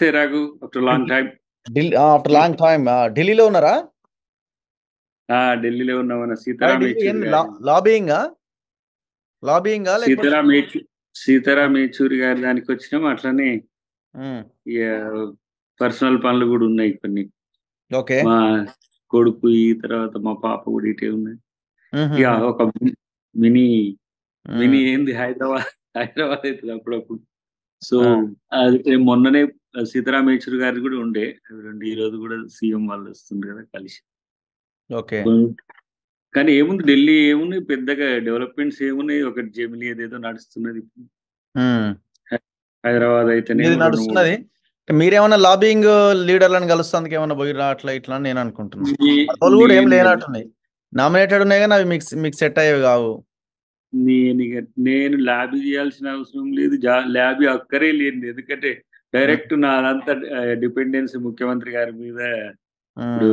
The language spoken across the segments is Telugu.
నమస్తే Raghu after long time Delhi after long time ఢిల్లీలో ఉన్నారా ఢిల్లీలో ఉన్న మన సీతారాం యేచూరి గారి- లాబింగ్ లాబింగ్ సీతారాం యేచూ- సీతారాం యేచూరి గారి దానికి వచ్చినాం అట్లనే ఇక పర్సనల్ పనులు కూడా ఉన్నాయి కొన్ని ఓకే మా కొడుకు ఈ తర్వాత మా పాప కూడా ఇటే ఉన్నాయి ఇక ఒక మినీ మినీ ఏంది హైదరాబాద్ హైదరాబాద్ అవుతుంది అప్పుడప్పుడు సో అది మొన్ననే సీతారాం యేచూరి గారి కూడా ఉండే అవి రెండు ఈ రోజు కూడా సీఎం వాళ్ళు వస్తుంది కదా కలిసి ఓకే కానీ ఏముంది ఢిల్లీ ఏముంది పెద్దగా డెవలప్మెంట్స్ ఏమున్నాయి ఒకటి జమిలీ ఏదేదో నడుస్తున్నది ఇప్పుడు హైదరాబాద్ అయితేనే ఇది నడుస్తున్నది మీరేమన్నా లాబింగ్ లీడర్లను కలుస్తానికి ఏమన్నా పోయిరా అట్లా ఇట్లా అని నేను అనుకుంటున్నాను వాళ్ళు కూడా ఏం లేనట్టున్నాయి నామినేటెడ్ ఉన్నాయి కానీ అవి మీకు మీకు సెట్ అయ్యేవి కావు నేను ఇక నేను ల్యాబ్ చేయాల్సిన అవసరం లేదు ల్యాబ్ అక్కరే లేదు ఎందుకంటే డైరెక్ట్ నాదంతా డిపెండెన్స్ ముఖ్యమంత్రి గారి మీద ఇప్పుడు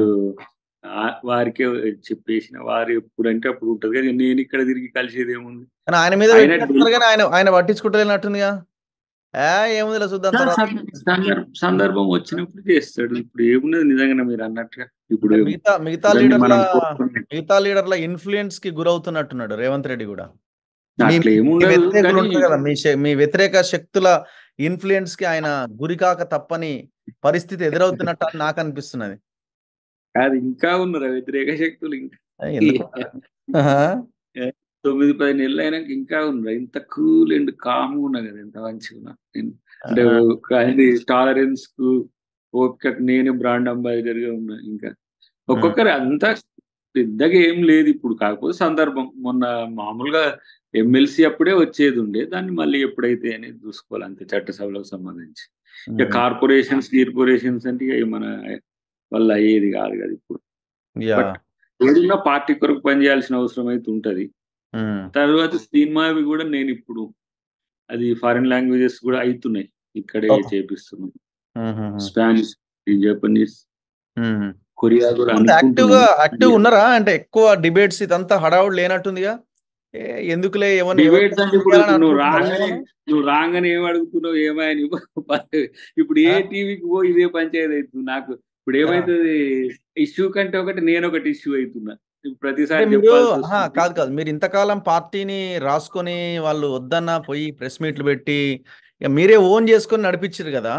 ఆ- వారికే చెప్పేసిన వారు ఎప్పుడంటే అప్పుడు ఉంటది కానీ నేను ఇక్కడ తిరిగి కలిసేది ఏముంది కానీ ఆయన మీద ఆయన పెట్టినట్టున్నారు కానీ ఆయన ఆయన పట్టించుకుంటలేనట్టుందిగా ఏ ఏముంది చూద్దాం తర్వాత సందర్భం సందర్భం వచ్చినప్పుడు చేస్తాడు ఇప్పుడు ఏమున్నది నిజంగా మీరు అన్నట్టుగా ఇప్పుడు మిగతా మిగతా ఇవన్నీ లీడర్ల మనం కోరుకునే- మిగతా లీడర్ల ఇన్ఫ్లుయెన్స్ కి గురవుతున్నట్టున్నాడు రేవంత్ రెడ్డి కూడా మీ అట్లా మీ ఏముండదు వ్యతిరేకులు కానీ ఉంటారు కదా మీ శ- మీ వ్యతిరేక శక్తుల ఇన్ఫ్లుయెన్స్ కి ఆయన గురికాక తప్పని పరిస్థితి ఎదురవుతున్నట్టు అని నాకు అనిపిస్తున్నది అది ఇంకా ఉన్నారు ఆ వ్యతిరేక శక్తులు ఇంకా ఏ, ఎందుకు ఆహా. తొమ్మిది పది నెలలు అయినాక ఇంకా ఉన్నారు ఇంత కూల్ అండ్ కామ్ ఉన్నా కదా ఎంత మంచిగా ఉన్నా నేను అంటే ఒక అది టాలరెన్స్ కు ఓపిక నేను బ్రాండ్ అంబాసిడర్ గా ఉన్నా ఇంకా ఒక్కొక్కరు అంతా పెద్దగా ఏం లేదు ఇప్పుడు కాకపోతే సందర్భం మొన్న మామూలుగా ఎమ్మెల్సీ అప్పుడే వచ్చేది ఉండే దాన్ని మళ్ళీ ఎప్పుడైతే అనేది చూసుకోవాలి అంతే చట్టసభలకు సంబంధించి ఇక కార్పొరేషన్స్ కార్పొరేషన్స్ అంటే ఇక మన వల్ల అయ్యేది కాదు కదా ఇప్పుడు యా బట్ ఏదైనా పార్టీ కొరకు పనిచేయాల్సిన అవసరం అయితే ఉంటది ఉమ్. తర్వాత సినిమావి కూడా నేను ఇప్పుడు అది ఫారిన్ లాంగ్వేజెస్ కూడా అవుతున్నాయి ఇక్కడే Okay. చేపిస్తున్నాం um, um, um. Spanish Japanese um. Korea కూడా అంత యాక్టివ్ గా అనుకుంటున్నాం. యాక్టివ్ ఉన్నారా అంటే ఎక్కువ డిబేట్స్ ఇదంతా హడావుడు లేనట్టుందిగా ఏ, ఎందుకులే ఎవరిని ఎవరిని డిబేట్స్ అంటే ఇప్పుడు చేయాలని నువ్వు అనుకుంటున్నారా రాగానే ఏమన్నా? నువ్వు రాగానే ఏం అడుగుతున్నావు ఏమని ఇప్పుడు ఏ ఆ? టీవీకి పో ఇదే పంచాయతీ అవుతుంది నాకు ఇప్పుడు ఏమైతుంది ఇష్యూ కంటే ఒకటి నేను ఒకటి ఇష్యూ అవుతున్నా ఇప్పుడు ప్రతిసారి అంటే మీరు చెప్పాల్సి ఆహా, వస్తుంది. కాదు కాదు మీరు ఇంతకాలం పార్టీని రాసుకొని వాళ్ళు వద్దన్నా పోయి ప్రెస్ మీట్లు పెట్టి ఇక మీరే ఓన్ చేసుకొని నడిపించారు కదా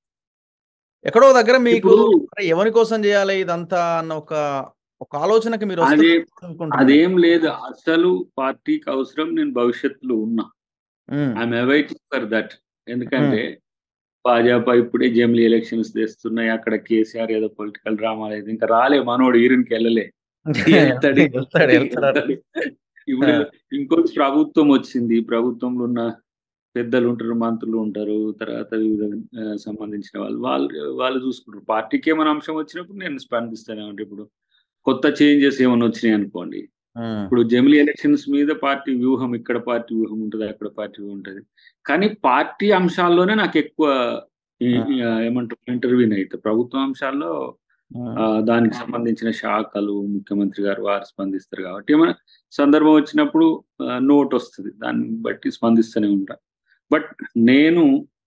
ఎక్కడో దగ్గర మీకు ఇప్పుడు అరే ఎవరి కోసం చేయాలి ఇదంతా అన్న ఒక ఒక ఆలోచనకి మీరు అదే వస్తున్నారు అనుకుంటున్నాను. అదేం లేదు అసలు పార్టీకి అవసరం నేను భవిష్యత్తులో ఉన్నా um, I'm awaiting for that ఎందుకంటే భాజపా ఇప్పుడే జమిలీ ఎలక్షన్స్ తెస్తున్నాయి అక్కడ కేసీఆర్ ఏదో పొలిటికల్ డ్రామా లేదు ఇంకా రాలే మనోడు ఈరునికి వెళ్ళలే వెళ్తాడు. వెళ్తాడు వెళ్తాడు ఇప్పుడు ఇంకొక ప్రభుత్వం వచ్చింది ప్రభుత్వంలో ఉన్న పెద్దలు ఉంటారు మంత్రులు ఉంటారు తర్వాత వివిధ ఆ, సంబంధించిన వాళ్ళు వాళ్ళు వాళ్ళు చూసుకుంటారు పార్టీకి ఏమైనా అంశం వచ్చినప్పుడు నేను స్పందిస్తానే అంటే ఇప్పుడు కొత్త చేంజెస్ ఏమైనా వచ్చినాయి అనుకోండి ఉమ్, ఇప్పుడు జమిలీ ఎలక్షన్స్ మీద పార్టీ వ్యూహం ఇక్కడ పార్టీ వ్యూహం ఉంటుంది అక్కడ పార్టీ వ్యూహం ఉంటుంది కానీ పార్టీ అంశాల్లోనే నాకు ఎక్కువ ఈ- ఈ, ఆ, ఏమంటారు ఇంటర్వ్యూ అయితే ప్రభుత్వ అంశాల్లో ఉమ్, ఆ, దానికి సంబంధించిన శాఖలు ముఖ్యమంత్రి గారు వారు స్పందిస్తారు కాబట్టి ఏమైనా సందర్భం వచ్చినప్పుడు నోట్ వస్తుంది దాన్ని బట్టి స్పందిస్తూనే ఉంటా బట్ నేను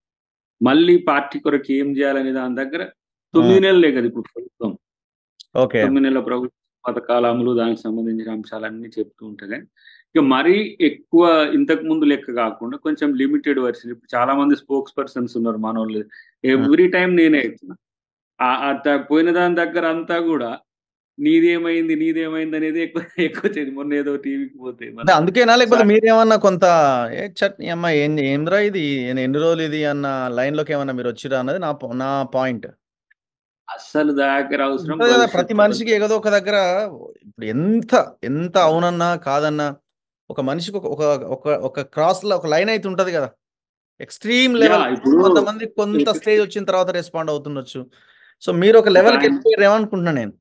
మళ్ళీ పార్టీ కొరకు ఏం చేయాలనే దాని దగ్గర తొమ్మిది నెలలే కదా ఇప్పుడు ప్రభుత్వం ఓకే తొమ్మిది నెలల ప్రభుత్వ పథకాల అమలు దానికి సంబంధించిన అంశాలన్నీ చెప్తూ ఉంటాయి కానీ ఇక మరీ ఎక్కువ ఇంతకు ముందు లెక్క కాకుండా కొంచెం లిమిటెడ్ వర్షన్ ఇప్పుడు చాలా మంది స్పోక్స్ పర్సన్స్ ఉన్నారు మన వాళ్ళు ఎవ్రీ టైం నేనే అవుతున్నా ఆ- ఆ త- పోయిన దాని దగ్గర అంతా కూడా నీదేమైంది నీదేమైంది అనేది ఎక్కువ ఎక్కువ వచ్చేది మొన్న ఏదో టీవీకి పోతే మన- అంటే అందుకేనా లేకపోతే మీరేమన్నా కొంత ఏ చట్ అమ్మ ఏం ఏంద్రా ఇది ఎన్ని ఎన్ని రోజులు ఇది అన్న లైన్ లోకి ఏమన్నా మీరు వచ్చిరా అన్నది నా ప- నా పాయింట్ అస్సలు దగ్గర అవసరం ఉంటది కదా ప్రతి భవిష్యత్తులో. మనిషికి ఏదో ఒక దగ్గర ఇప్పుడు ఎంత ఎంత అవునన్నా కాదన్నా ఒక మనిషికి ఒక ఒక ఒక ఒక క్రాస్ లో ఒక లైన్ అయితే ఉంటది కదా ఎక్స్ట్రీమ్ లెవెల్ Yeah, ఇప్పుడు- కొంతమంది కొంత స్టేజ్ వచ్చిన తర్వాత రెస్పాండ్ అవుతుండొచ్చు సో మీరు ఒక లెవెల్కి ఆయన- వెళ్ళిపోయారు ఏమనుకుంటున్నా నేను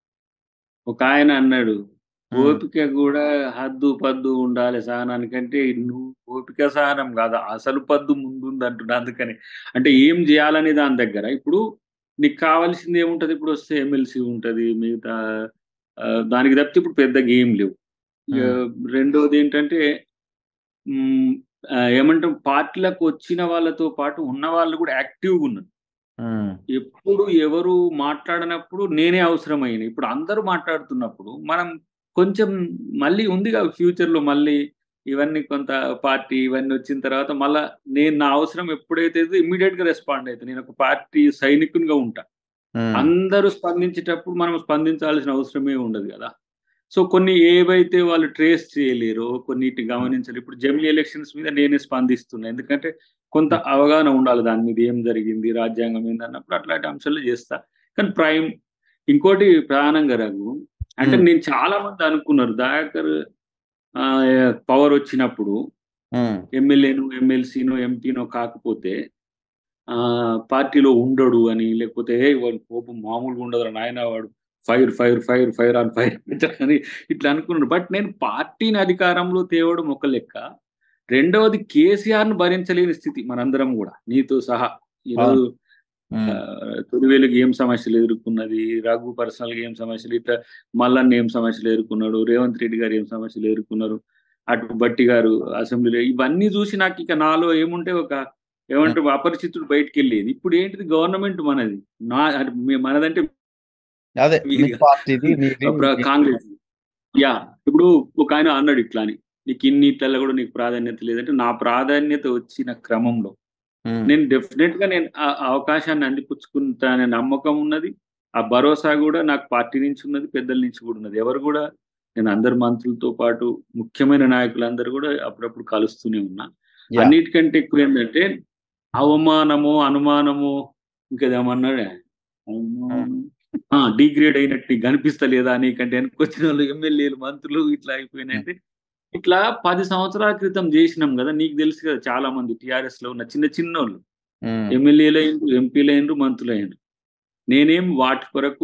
ఒక ఆయన అన్నాడు ఉమ్, ఓపిక కూడా హద్దు పద్దు ఉండాలి సహనానికంటే నువ్వు ఓపిక సహనం కాదు అసలు పద్దు ముందుంది అంటున్నా అందుకని అంటే ఏం చేయాలనే దాని దగ్గర ఇప్పుడు నీకు కావాల్సింది ఏముంటది ఇప్పుడు వస్తే ఎమ్మెల్సీ ఉంటది మిగతా ఆ, దానికి తప్పితే ఇప్పుడు పెద్ద గేమ్ లేవు ఇక రెండోది ఏంటంటే మ్, ఆ, ఏమంటాం పార్టీలకు వచ్చిన వాళ్ళతో పాటు ఉన్న వాళ్ళు కూడా యాక్టివ్గా ఉన్నారు ఉమ్, ఎప్పుడు ఎవరు మాట్లాడనప్పుడు నేనే అవసరమైన ఇప్పుడు అందరూ మాట్లాడుతున్నప్పుడు మనం కొంచెం మళ్ళీ ఉంది కదా ఫ్యూచర్ లో మళ్ళీ ఇవన్నీ కొంత పార్టీ ఇవన్నీ వచ్చిన తర్వాత మళ్ళా నేను నా అవసరం ఎప్పుడైతే ఇమ్మీడియట్ గా రెస్పాండ్ అయితే నేను ఒక పార్టీ సైనికునిగా ఉంటా ఉమ్, అందరూ స్పందించేటప్పుడు మనం స్పందించాల్సిన అవసరమే ఉండదు కదా సో కొన్ని ఏవైతే వాళ్ళు ట్రేస్ చేయలేరో కొన్నిటి గమనించాలి ఇప్పుడు జమిలీ ఎలక్షన్స్ మీద నేనే స్పందిస్తున్నా ఎందుకంటే కొంత అవగాహన ఉండాలి దాని మీద ఏం జరిగింది రాజ్యాంగం ఏంది అన్నప్పుడు అట్లాంటి అంశాలు చేస్తా కానీ ప్రైమ్ ఇంకోటి ప్రధానంగా రఘు అంటే Hmm. నేను చాలా మంది అనుకున్నారు దయాకర్ పవర్ వచ్చినప్పుడు ఉమ్, ఎమ్మెల్యేను ఎమ్మెల్సీనో ఎంపీనో కాకపోతే ఆ పార్టీలో ఉండడు అని లేకపోతే "ఏ, వాడి కోపం మామూలుగా ఉండదు నాయన వాడు fire fire fire fire on fire అని ఇట్లా అనుకున్నాడు బట్ నేను పార్టీని అధికారంలో తేవడం ఒక లెక్క రెండవది కేసీఆర్ ను భరించలేని స్థితి మనందరం కూడా నీతో సహా ఈరోజు ఉమ్, తొలివేలుకి ఏం సమస్యలు ఎదుర్కొన్నది రఘు పర్సనల్ గా ఏం సమస్యలు ఇట్లా మల్లన్న ఏం సమస్యలు ఎదుర్కొన్నాడు రేవంత్ రెడ్డి గారు ఏం సమస్యలు ఎదుర్కొన్నారు అటు బట్టి గారు అసెంబ్లీలో ఇవన్నీ చూసి నాకు ఇక నాలో ఏముంటే ఒక ఏమంటారు అపరిచితుడు బయటికి వెళ్ళేది ఇప్పుడు ఏంటిది గవర్నమెంట్ మనది నా అంటే మీ- మనదంటే అదే మీ మీది- పార్టీది మీది, అప్పుడు మీది. కాంగ్రెస్ యా ఇప్పుడు ఒక ఆయన అన్నాడు ఇట్లా అని నీకు ఇన్నిట్లలో కూడా నీకు ప్రాధాన్యత లేదంటే నా ప్రాధాన్యత వచ్చిన క్రమంలో ఉమ్, నేను డెఫినెట్ గా నేను ఆ ఆ అవకాశాన్ని అందిపుచ్చుకుంటాననే నమ్మకం ఉన్నది ఆ భరోసా కూడా నాకు పార్టీ నుంచి ఉన్నది పెద్దల నుంచి కూడా ఉన్నది ఎవరు కూడా నేను అందరు మంత్రులతో పాటు ముఖ్యమైన నాయకులందరూ కూడా అప్పుడప్పుడు కలుస్తూనే ఉన్నా యా. అన్నిటికంటే ఎక్కువ ఏంటంటే అవమానము అనుమానము ఇంకా ఏమన్నాడే డిగ్రేడ్ అయినట్టు కనిపిస్తలేదా నీకంటే వెనకొచ్చిన వాళ్ళు ఎమ్మెల్యేలు మంత్రులు ఇట్లా అయిపోయినట్టే ఇట్లా పది సంవత్సరాల క్రితం చేసినాం కదా నీకు తెలుసు కదా చాలా మంది టిఆర్ఎస్ లో ఉన్న చిన్న చిన్న వాళ్ళు ఉమ్. ఎమ్మెల్యేలు అయ్యిండ్రు ఎంపీలు అయ్యిండ్రు మంత్రులు అయ్యిండ్రు నేనేం వాటి కొరకు